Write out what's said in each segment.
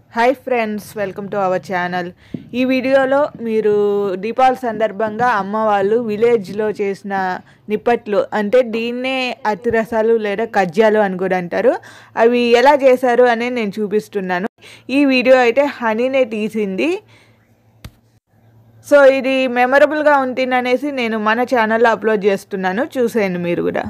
hi friends welcome to our channel ఈ వీడియోలో మీరు దీపావళి సందర్భంగా అమ్మ వాళ్ళు విలేజ్లో చేసిన నిప్పట్లు అంటే దీన్నే అతిరసాలు లేదా కజ్జాలు అని కూడా అంటారు అవి ఎలా చేశారు అనేది నేను చూపిస్తున్నాను ఈ వీడియో అయితే హనీనే తీసింది సో ఇది మెమరబుల్గా ఉంటుందనేసి నేను మన ఛానల్లో అప్లోడ్ చేస్తున్నాను చూసేయండి మీరు కూడా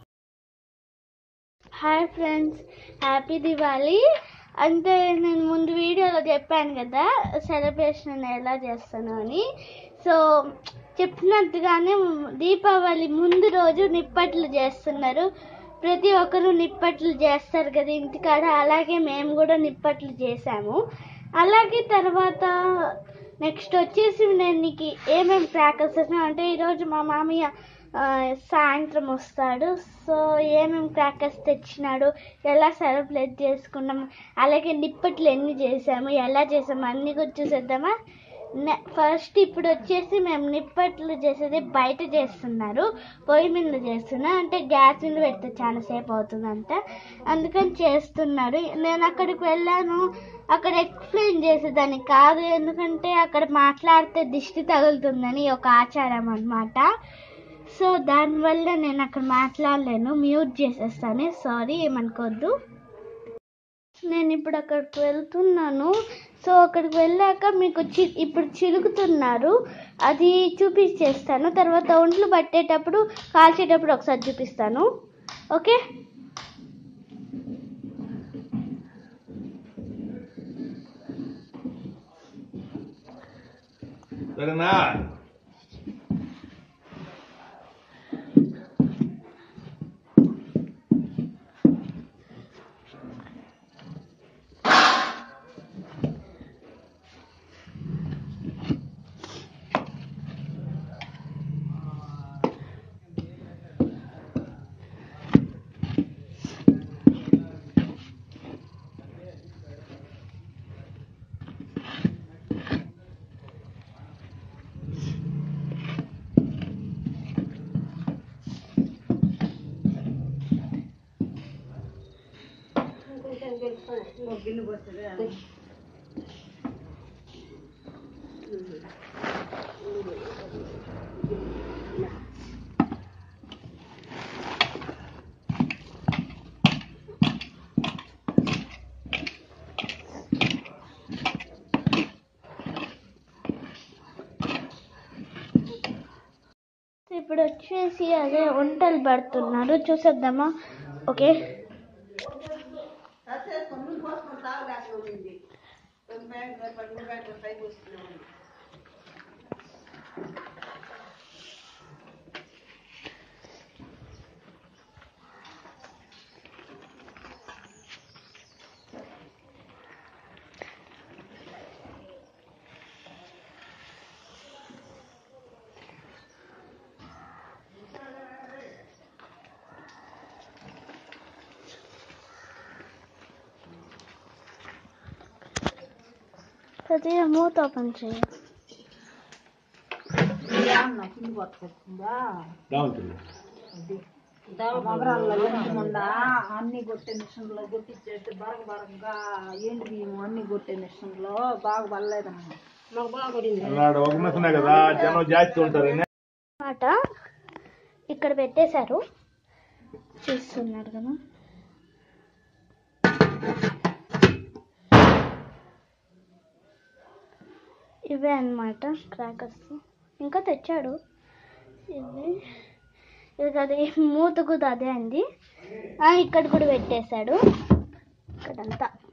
హాయ్ ఫ్రెండ్స్ హ్యాపీ దివాళీ అంటే నేను ముందు వీడియోలో చెప్పాను కదా సెలబ్రేషన్ ఎలా చేస్తాను అని సో చెప్పినట్టుగానే దీపావళి ముందు రోజు నిప్పట్లు చేస్తున్నారు ప్రతి ఒక్కరు నిప్పట్లు చేస్తారు కదా ఇంటికాడ అలాగే మేము కూడా నిప్పట్లు చేసాము అలాగే తర్వాత నెక్స్ట్ వచ్చేసి నేను నీకు ఏమేమి క్రాకర్స్ అంటే ఈరోజు మా మామయ్య ఆ, సాయంత్రం వస్తాడు సో ఏమేమి క్రాకర్స్ తెచ్చినాడు ఎలా సెలబ్రేట్ చేసుకున్నాం అలాగే నిప్పట్లు ఎన్ని చేసాము ఎలా చేసాము అన్ని కూడా చూసేద్దామా ఫస్ట్ ఇప్పుడు వచ్చేసి మేము నిప్పట్లు చేసేది బయట చేస్తున్నారు పొయ్యి మీద చేస్తున్నా అంటే గ్యాస్ మీద పెడితే చాలా సేపు అవుతుందంట అందుకని చేస్తున్నారు నేను అక్కడికి వెళ్ళాను అక్కడ ఎక్స్ప్లెయిన్ చేసేదాన్ని కాదు ఎందుకంటే అక్కడ మాట్లాడితే దిష్టి తగులుతుందని ఒక ఆచారం అన్నమాట సో దానివల్ల నేను అక్కడ మాట్లాడలేను మ్యూట్ చేసేస్తాను సారీ ఏమనుకోవద్దు నేను ఇప్పుడు అక్కడికి వెళ్తున్నాను సో అక్కడికి వెళ్ళాక మీకు చి ఇప్పుడు చిలుకుతున్నారు అది చూపించేస్తాను తర్వాత ఒంట్లు పట్టేటప్పుడు కాల్చేటప్పుడు ఒకసారి చూపిస్తాను ఓకే సరేనా ఇప్పుడు వచ్చేసి అదే వంటలు పడుతున్నారు చూసేద్దామా ఓకే కొద్దిగా మూత ఓపెన్ చేయ బాగుంటుంది ఉండా అన్ని కొట్టే మిషన్లో కొట్టించేస్తే బరగ బరగగా ఎండు బియ్యం అన్ని కొట్టే మిషన్లో బాగా పడలేదమ్మా అన్నాడు ఒక మిషనే కదా జనం జాస్తి ఉంటారని మాట ఇక్కడ పెట్టేశారు చూస్తున్నారు కదా ఇవే అన్నమాట క్రాకర్స్ ఇంకా తెచ్చాడు ఇవి ఇది అది మూత కూడా అదే అండి ఆ, ఇక్కడ కూడా పెట్టేశాడు ఇక్కడంతా